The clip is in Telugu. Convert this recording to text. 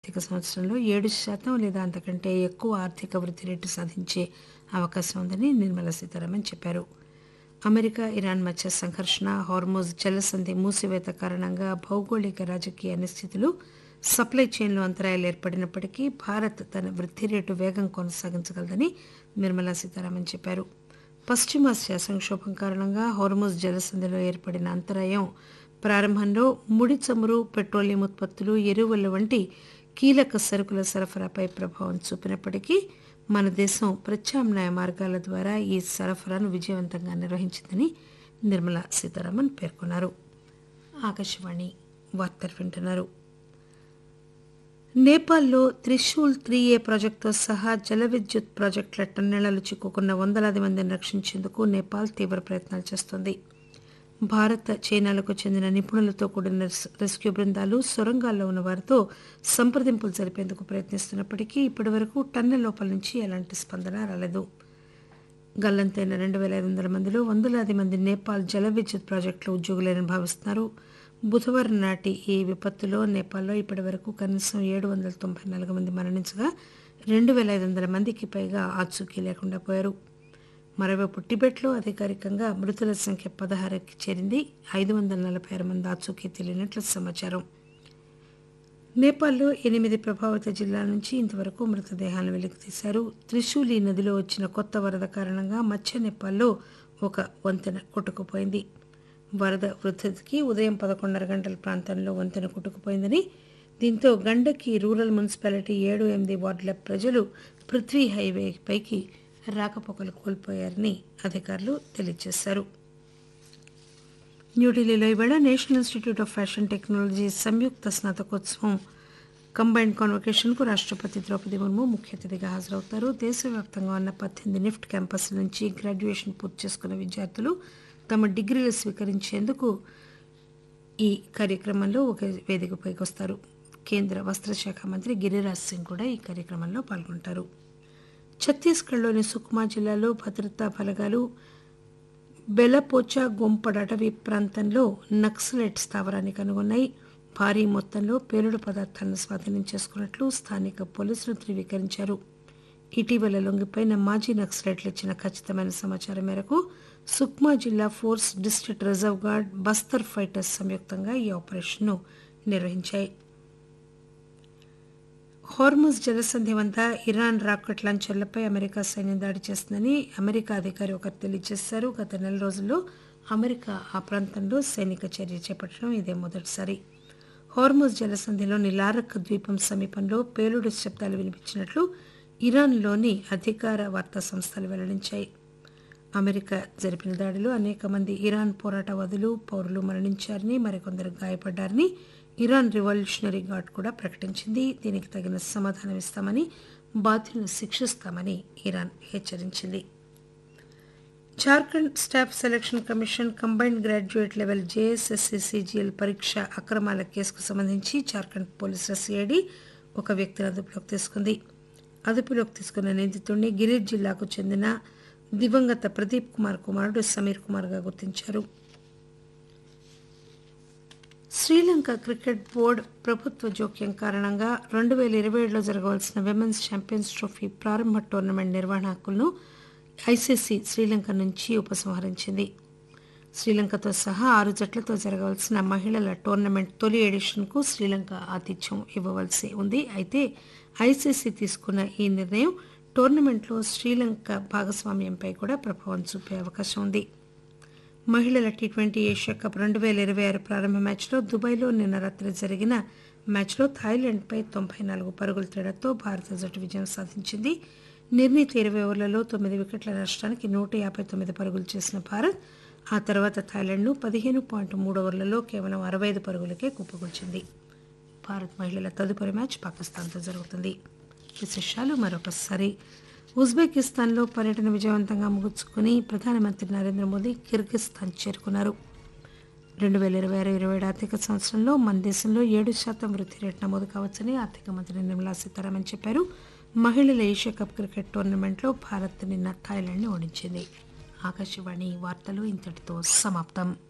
ఆర్థిక సంవత్సరంలో ఏడు శాతం లేదా అంతకంటే ఎక్కువ ఆర్థిక వృద్ధి రేటు సాధించే అవకాశం ఉందని నిర్మలా సీతారామన్ చెప్పారు అమెరికా ఇరాన్ మధ్య సంఘర్షణ హార్మోజ్ జలసంధి మూసివేత కారణంగా భౌగోళిక రాజకీయ అనిశ్చితులు సప్లై చైన్లో అంతరాయాలు ఏర్పడినప్పటికీ భారత్ తన వృద్ధి రేటు వేగం కొనసాగించగలదని నిర్మలా సీతారామన్ చెప్పారు పశ్చిమాసియా సంక్షోభం కారణంగా హార్మోజ్ జలసంధిలో ఏర్పడిన అంతరాయం ప్రారంభంలో ముడి చమురు పెట్రోలియం ఉత్పత్తులు ఎరువుల వంటి కీలక సరుకుల సరఫరాపై ప్రభావం చూపినప్పటికీ మన దేశం ప్రత్యామ్నాయ మార్గాల ద్వారా ఈ సరఫరాను విజయవంతంగా నిర్వహించిందని నిర్మలా సీతారామన్ పేర్కొన్నారు ఆకాశవాణి వార్తలు వింటున్నారు నేపాల్లో త్రిశూల్ త్రీ ఏ ప్రాజెక్టుతో సహా జల విద్యుత్ ప్రాజెక్టుల టన్నెళ్లలో చిక్కుకున్న వందలాది మందిని రక్షించేందుకు నేపాల్ తీవ్ర ప్రయత్నాలు చేస్తోంది భారత్ చైనాలకు చెందిన నిపుణులతో కూడిన రెస్క్యూ బృందాలు సొరంగాల్లో ఉన్న వారితో సంప్రదింపులు జరిపేందుకు ప్రయత్నిస్తున్నప్పటికీ ఇప్పటి వరకు టన్నెల్ లోపల నుంచి ఎలాంటి స్పందన రాలేదు గల్లంతైన రెండు వేల ఐదు వందల మందిలో వందలాది మంది నేపాల్ జల విద్యుత్ ప్రాజెక్టులో ఉద్యోగులేనని భావిస్తున్నారు బుధవారం నాటి ఈ విపత్తులో నేపాల్లో ఇప్పటి వరకు కనీసం ఏడు వందల తొంభై నాలుగు మంది మరణించగా రెండు వేల ఐదు వందల మందికి పైగా ఆచూకీ లేకుండా పోయారు మరోవైపు టిబెట్లో అధికారికంగా మృతుల సంఖ్య పదహారుకి చేరింది ఐదు వందల నలభై ఆరు మంది ఆచూకీ తెలియనట్లు సమాచారం నేపాల్లో ఎనిమిది ప్రభావిత జిల్లాల నుంచి ఇంతవరకు మృతదేహాలను వెలికితీశారు త్రిశూలి నదిలో వచ్చిన కొత్త వరద కారణంగా మధ్య నేపాల్లో ఒక వంతెన కొట్టుకుపోయింది వరద వృద్ధికి ఉదయం పదకొండున్నర గంటల ప్రాంతంలో వంతెన కొట్టుకుపోయిందని దీంతో గండకి రూరల్ మున్సిపాలిటీ ఏడు ఎనిమిది వార్డుల ప్రజలు పృథ్వీ హైవే పైకి రాకపోకలు కోల్పోయారని అధికారులు తెలియజేశారు న్యూఢిల్లీలో ఇవాళ national institute of fashion technology సంయుక్త స్నాతకోత్సవం కంబైన్డ్ కాన్వకేషన్కు రాష్ట్రపతి ద్రౌపది ముర్ము ముఖ్య అతిథిగా హాజరవుతారు దేశవ్యాప్తంగా ఉన్న పద్దెనిమిది నిఫ్ట్ క్యాంపస్ల నుంచి గ్రాడ్యుయేషన్ పూర్తి చేసుకున్న విద్యార్థులు తమ డిగ్రీలు స్వీకరించేందుకు ఈ కార్యక్రమంలో ఒక వేదికపైకి వస్తారు కేంద్ర వస్త్రశాఖ మంత్రి గిరిరాజ్ సింగ్ కూడా ఈ కార్యక్రమంలో పాల్గొంటారు ఛత్తీస్గఢ్లోని సుక్మా జిల్లాలో భద్రతా బలగాలు బెలపోచా గొంపడ అటవీ ప్రాంతంలో నక్సలైట్ స్థావరాన్ని కనుగొన్నాయి భారీ మొత్తంలో పేలుడు పదార్థాలను స్వాధీనం చేసుకున్నట్లు స్థానిక పోలీసులు ధృవీకరించారు ఇటీవల లొంగిపోయిన మాజీ నక్సలైట్లు ఇచ్చిన ఖచ్చితమైన సమాచారం మేరకు సుక్మా జిల్లా force district reserve guard Bastar fighters సంయుక్తంగా ఈ ఆపరేషన్ను నిర్వహించాయి హార్ముజ్ జలసంధి వద్ద ఇరాన్ రాకెట్ లాంచర్లపై అమెరికా సైన్యం దాడి చేస్తుందని అమెరికా అధికారి ఒకరు తెలియజేశారు గత నెల రోజుల్లో అమెరికా ఆ ప్రాంతంలో సైనిక చర్య చేపట్టడం ఇదే మొదటిసారి హార్ముజ్ జలసంధిలోని లారక్ ద్వీపం సమీపంలో పేలుడు శబ్దాలు వినిపించినట్లు ఇరాన్లోని అధికార వార్తా సంస్థలు వెల్లడించాయి అమెరికా జరిపిన దాడిలో అనేక మంది ఇరాన్ పోరాటవాదులు పౌరులు మరణించారని మరికొందరు గాయపడ్డారని ఇరాన్ రివల్యూషనరీ గార్డ్ కూడా ప్రకటించింది దీనికి తగిన సమాధానం ఇస్తామని బాధ్యులను శిక్షిస్తామని ఇరాన్ హెచ్చరించింది Jharkhand staff selection commission combined graduate level JSSC CGL పరీక్ష అక్రమాల కేసుకు సంబంధించి జార్ఖండ్ పోలీసుల సిఐడి ఒక వ్యక్తిని అదుపులోకి తీసుకుంది అదుపులోకి తీసుకున్న నిందితుడిని గిరిజ్ జిల్లాకు చెందిన దివంగత ప్రదీప్ కుమార్ కుమారుడు సమీర్ కుమార్గా గుర్తించారు శ్రీలంక క్రికెట్ బోర్డు ప్రభుత్వ జోక్యం కారణంగా రెండు వేల ఇరవై ఏడులో జరగవలసిన విమెన్స్ ఛాంపియన్స్ ట్రోఫీ ప్రారంభ టోర్నమెంట్ నిర్వహణ హక్కులను ఐసీసీ శ్రీలంక నుంచి ఉపసంహరించింది శ్రీలంకతో సహా ఆరు జట్లతో జరగవలసిన మహిళల టోర్నమెంట్ తొలి ఎడిషన్కు శ్రీలంక ఆతిథ్యం ఇవ్వవలసి ఉంది అయితే ఐసీసీ తీసుకున్న ఈ నిర్ణయం టోర్నమెంట్లో శ్రీలంక భాగస్వామ్యంపై కూడా ప్రభావం చూపే అవకాశం ఉంది మహిళల టీ ట్వంటీ ఏషియా కప్ రెండు వేల ఇరవై ఆరు ప్రారంభ మ్యాచ్లో దుబాయ్లో నిన్న రాత్రి జరిగిన మ్యాచ్లో థాయిలాండ్పై తొంభై నాలుగు పరుగుల తేడాతో భారత జట్టు విజయం సాధించింది నిర్ణీత ఇరవై ఓవర్లలో తొమ్మిది వికెట్ల నష్టానికి నూట యాభై తొమ్మిది పరుగులు చేసిన భారత్ ఆ తర్వాత థాయిలాండ్ను పదిహేను పాయింట్ మూడు ఓవర్లలో కేవలం అరవై ఐదు పరుగులకే కుప్పగొల్చింది భారత్ మహిళల తదుపరి మ్యాచ్ పాకిస్తాన్తో జరుగుతుంది విశేషాలు మరొకసారి ఉజ్బెకిస్తాన్లో పర్యటన విజయవంతంగా ముగించుకుని ప్రధానమంత్రి నరేంద్ర మోదీ కిర్గిస్థాన్ చేరుకున్నారు రెండు వేల ఇరవై ఆరు ఇరవై ఏడు ఆర్థిక సంవత్సరంలో మన దేశంలో ఏడు శాతం వృద్ధి రేటు నమోదు కావచ్చని ఆర్థిక మంత్రి నిర్మలా సీతారామన్ చెప్పారు మహిళల ఏషియా కప్ క్రికెట్ టోర్నమెంట్లో భారత్ నిన్న థాయిలాండ్ని ఓడించింది ఆకాశవాణి వార్తలు ఇంతటితో సమాప్తం